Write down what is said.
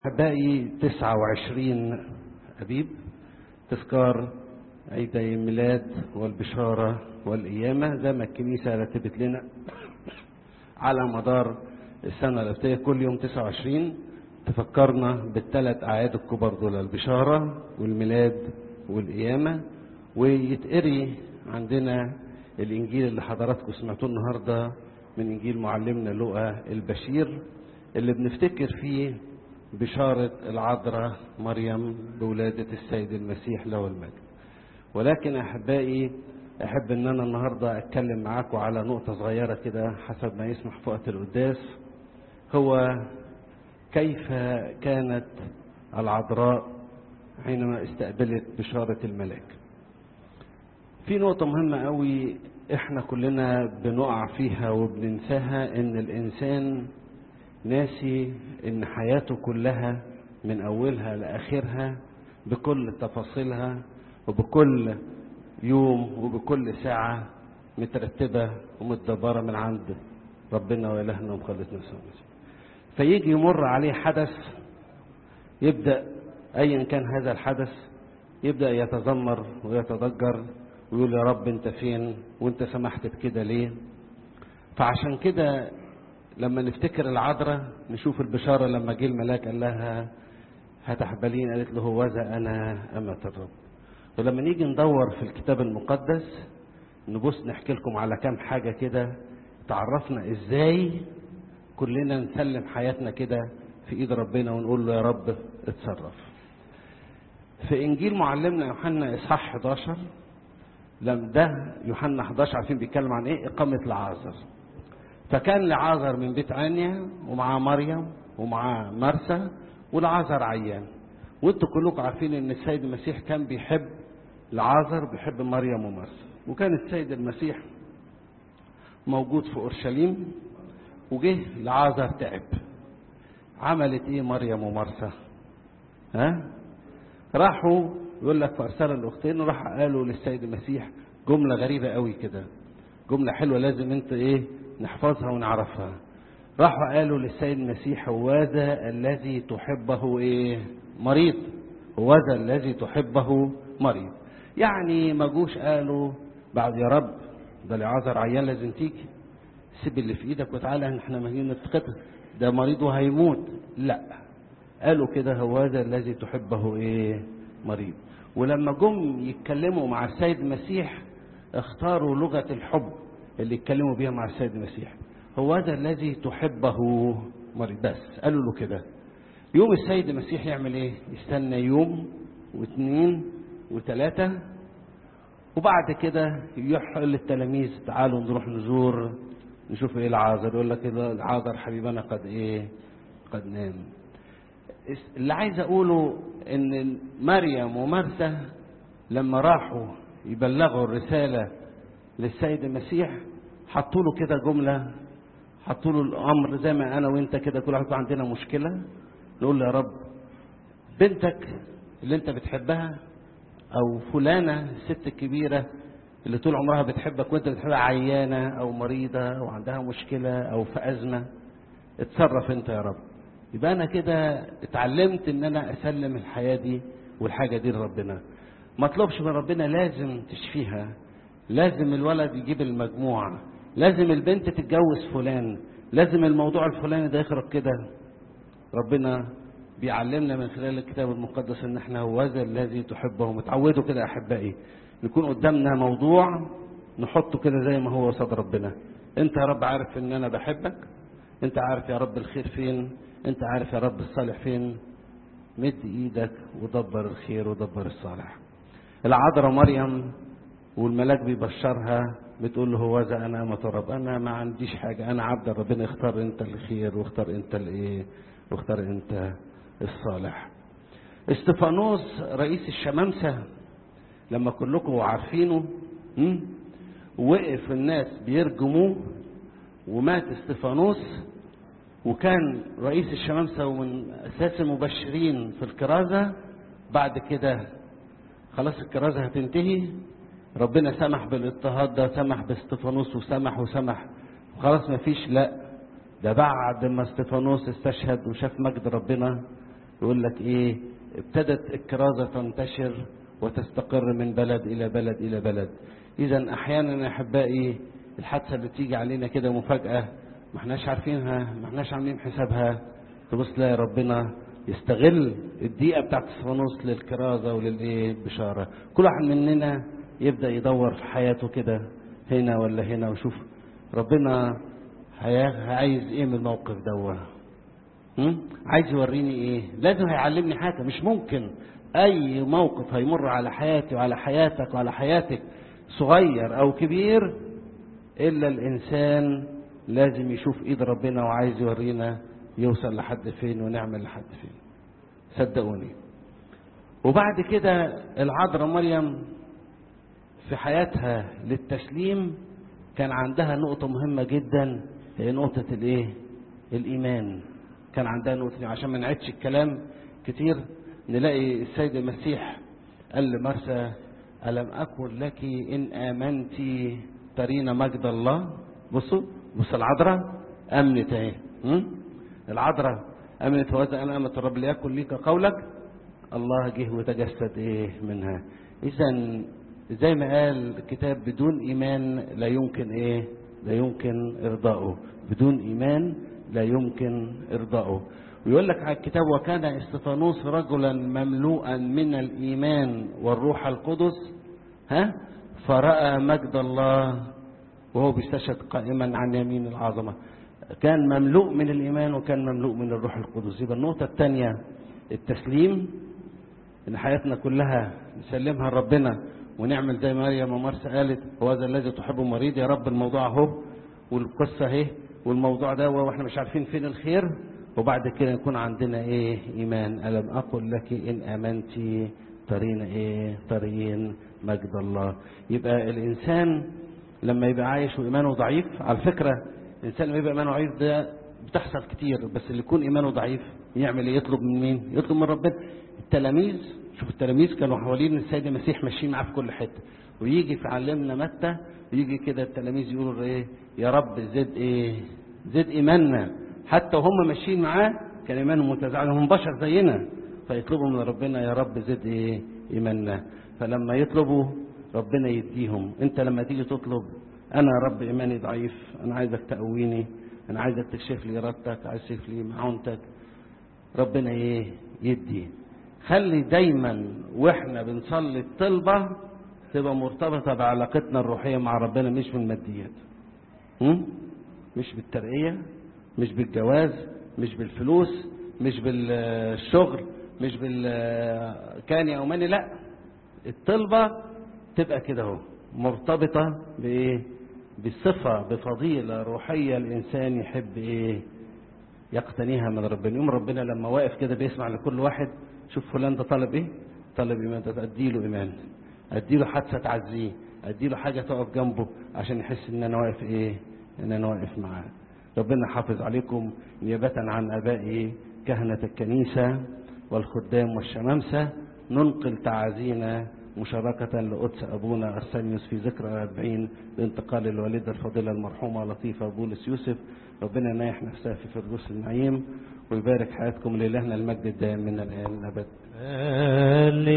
أحبائي 29 أبيب تذكار عيدي الميلاد والبشارة والقيامة زي ما الكنيسة رتبت لنا على مدار السنة الأبتية كل يوم 29 تفكرنا بالثلاث أعياد الكبر دول البشارة والميلاد والقيامة ويتقري عندنا الإنجيل اللي حضراتكم سمعتوه النهاردة من إنجيل معلمنا لوقا البشير اللي بنفتكر فيه بشارة العذراء مريم بولادة السيد المسيح له المجد ولكن أحبائي أحب أن أنا النهاردة أتكلم معاكم على نقطة صغيرة كده حسب ما يسمح في وقت القداس هو كيف كانت العذراء حينما استقبلت بشارة الملاك في نقطة مهمة قوي احنا كلنا بنقع فيها وبننساها ان الانسان ناسي ان حياته كلها من اولها لاخرها بكل تفاصيلها وبكل يوم وبكل ساعة مترتبة ومتدبرة من عند ربنا وإلهنا ومخلصنا المسيح فيجي يمر عليه حدث يبدأ أيا كان هذا الحدث يبدأ يتذمر ويتضجر ويقول يا رب انت فين وانت سمحت بكده ليه فعشان كده لما نفتكر العذراء نشوف البشارة لما جه الملاك قال لها هتحبلين قالت له هوذا أنا أمة الرب ولما نيجي ندور في الكتاب المقدس نبص نحكي لكم على كام حاجة كده تعرفنا ازاي كلنا نسلم حياتنا كده في ايد ربنا ونقول له يا رب اتصرف في انجيل معلمنا يوحنا اصحاح 11 لم ده يوحنا 11 عارفين بيتكلم عن ايه اقامة لعازر فكان لعازر من بيت عنيا ومعاه مريم ومعاه مرسى ولعازر عيان وانتوا كلكم عارفين ان السيد المسيح كان بيحب لعازر بيحب مريم ومرسى وكان السيد المسيح موجود في اورشليم وجه لعازر تعب عملت ايه مريم ومرسى ها راحوا يقول لك فارسل الاختين راح قالوا للسيد المسيح جمله غريبه قوي كده جمله حلوه لازم انت ايه نحفظها ونعرفها راحوا قالوا للسيد المسيح هوذا الذي تحبه ايه مريض هوذا الذي تحبه مريض يعني ما جوش قالوا بعد يا رب ده لعذر عيان لازم تيجي سيب اللي في ايدك وتعالى احنا مهين نتقتل ده مريض وهيموت لا قالوا كده هوذا الذي تحبه ايه مريض ولما جم يتكلموا مع السيد المسيح اختاروا لغة الحب اللي يتكلموا بيها مع السيد المسيح هوذا الذي تحبه مريض بس قالوا له كده يوم السيد المسيح يعمل ايه يستنى يوم واثنين وثلاثة وبعد كده يحل للتلاميذ تعالوا نروح نزور نشوف ايه العازر يقول لك العازر حبيبنا قد ايه قد نام اللي عايز اقوله ان مريم ومرثى لما راحوا يبلغوا الرسالة للسيد المسيح حطوا له كده جملة حطوا له الامر زي ما انا وانت كده كل واحد عندنا مشكلة نقول له يا رب بنتك اللي انت بتحبها او فلانة الست الكبيرة اللي طول عمرها بتحبك وانت بتحبها عيانة او مريضة او عندها مشكلة او في ازمة اتصرف انت يا رب يبقى انا كده اتعلمت ان انا اسلم الحياة دي والحاجة دي لربنا ما اطلبش من ربنا لازم تشفيها لازم الولد يجيب المجموعة لازم البنت تتجوز فلان لازم الموضوع الفلاني ده يخرج كده ربنا بيعلمنا من خلال الكتاب المقدس ان احنا هوذا الذي تحبه متعودوا كده يا احبائي يكون قدامنا موضوع نحطه كده زي ما هو قصاد ربنا انت يا رب عارف ان انا بحبك انت عارف يا رب الخير فين انت عارف يا رب الصالح فين مد ايدك ودبر الخير ودبر الصالح العذراء مريم والملاك بيبشرها بتقول له هوذا انا امة الرب انا ما عنديش حاجه انا عبد ربنا اختار انت الخير واختار انت الايه واختار انت الصالح استفانوس رئيس الشمامسه لما كلكم عارفينه وقف الناس بيرجموه ومات استفانوس وكان رئيس الشمامسة ومن أساس المبشرين في الكرازة بعد كده خلاص الكرازة هتنتهي ربنا سمح بالاضطهاد ده سمح باستفانوس وسمح وسمح خلاص مفيش لا ده بعد ما استفانوس استشهد وشاف مجد ربنا يقول لك ايه ابتدت الكرازة تنتشر وتستقر من بلد الى بلد الى بلد اذا احيانا يا احبائي الحادثة اللي تيجي علينا كده مفاجأة ما احناش عارفينها ما احناش عاملين حسابها تبص تلاقي ربنا يستغل الدقيقة بتاعت الفانوس للكرازة وللبشارة كل واحد مننا يبدأ يدور في حياته كده هنا ولا هنا ويشوف ربنا عايز ايه من الموقف دوت عايز يوريني ايه لازم هيعلمني حاجة مش ممكن اي موقف هيمر على حياتي وعلى حياتك وعلى حياتك صغير او كبير الا الانسان لازم يشوف ايد ربنا وعايز يورينا يوصل لحد فين ونعمل لحد فين صدقوني وبعد كده العذراء مريم في حياتها للتسليم كان عندها نقطة مهمة جدا هي نقطة الايه الايمان كان عندها نقطة عشان ما نعيدش الكلام كتير نلاقي السيد المسيح قال لمرسى ألم أكن لك إن آمنت ترين مجد الله بصوا بص العذراء أمنت اهي العذراء أمنت وإذا أنا أمت الرب ليكن ليك قولك الله جه وتجسد إيه منها إذا زي ما قال الكتاب بدون إيمان لا يمكن إيه لا يمكن إرضائه بدون إيمان لا يمكن إرضائه ويقول لك على الكتاب وكان استفانوس رجلا مملوءا من الإيمان والروح القدس ها فرأى مجد الله وهو بيستشهد قائما عن يمين العظمة كان مملوء من الإيمان وكان مملوء من الروح القدس يبقى النقطة الثانية التسليم إن حياتنا كلها نسلمها لربنا ونعمل زي ما مريم ومرسى قالت هو ذا الذي تحبه مريض يا رب الموضوع اهو والقصة اهي والموضوع ده واحنا مش عارفين فين الخير وبعد كده يكون عندنا ايه ايمان الم اقل لك ان امنت ترين ايه ترين مجد الله يبقى الانسان لما يبقى عايش وايمانه ضعيف على فكرة الانسان لما يبقى ايمانه ضعيف ده بتحصل كتير بس اللي يكون ايمانه ضعيف يعمل ايه يطلب من مين يطلب من ربنا التلاميذ شوف التلاميذ كانوا حوالين السيد المسيح ماشيين معاه في كل حته ويجي في علمنا متى ويجي كده التلاميذ يقولوا ايه يا رب زد ايه زد ايماننا حتى وهم ماشيين معاه كان ايمانهم متزعل هم بشر زينا فيطلبوا من ربنا يا رب زد ايه ايماننا فلما يطلبوا ربنا يديهم انت لما تيجي تطلب انا يا رب ايماني ضعيف انا عايزك تقويني انا عايزك تكشف لي ارادتك عايز تكشف لي معونتك ربنا ايه يدي خلي دايما واحنا بنصلي الطلبة تبقى مرتبطة بعلاقتنا الروحية مع ربنا مش بالماديات مش بالترقية مش بالجواز مش بالفلوس مش بالشغل مش بالكاني او ماني لا الطلبة تبقى كده اهو مرتبطة بايه بصفة بفضيلة روحية الانسان يحب ايه يقتنيها من ربنا يوم ربنا لما واقف كده بيسمع لكل واحد شوف فلان ده طلب ايه طلب ايمان ده اديله ايمان اديله حادثه تعزيه اديله حاجه تقف جنبه عشان يحس ان انا واقف ايه ان انا واقف معاه ربنا حافظ عليكم نيابه عن ابائي كهنه الكنيسه والخدام والشمامسه ننقل تعازينا مشاركة لقدس أبونا أرسانيوس في ذكرى الأربعين بانتقال الوالدة الفاضلة المرحومة لطيفة بولس يوسف ربنا ينايح نفسها في فردوس النعيم ويبارك حياتكم لإلهنا المجد الدائم من الآن أبد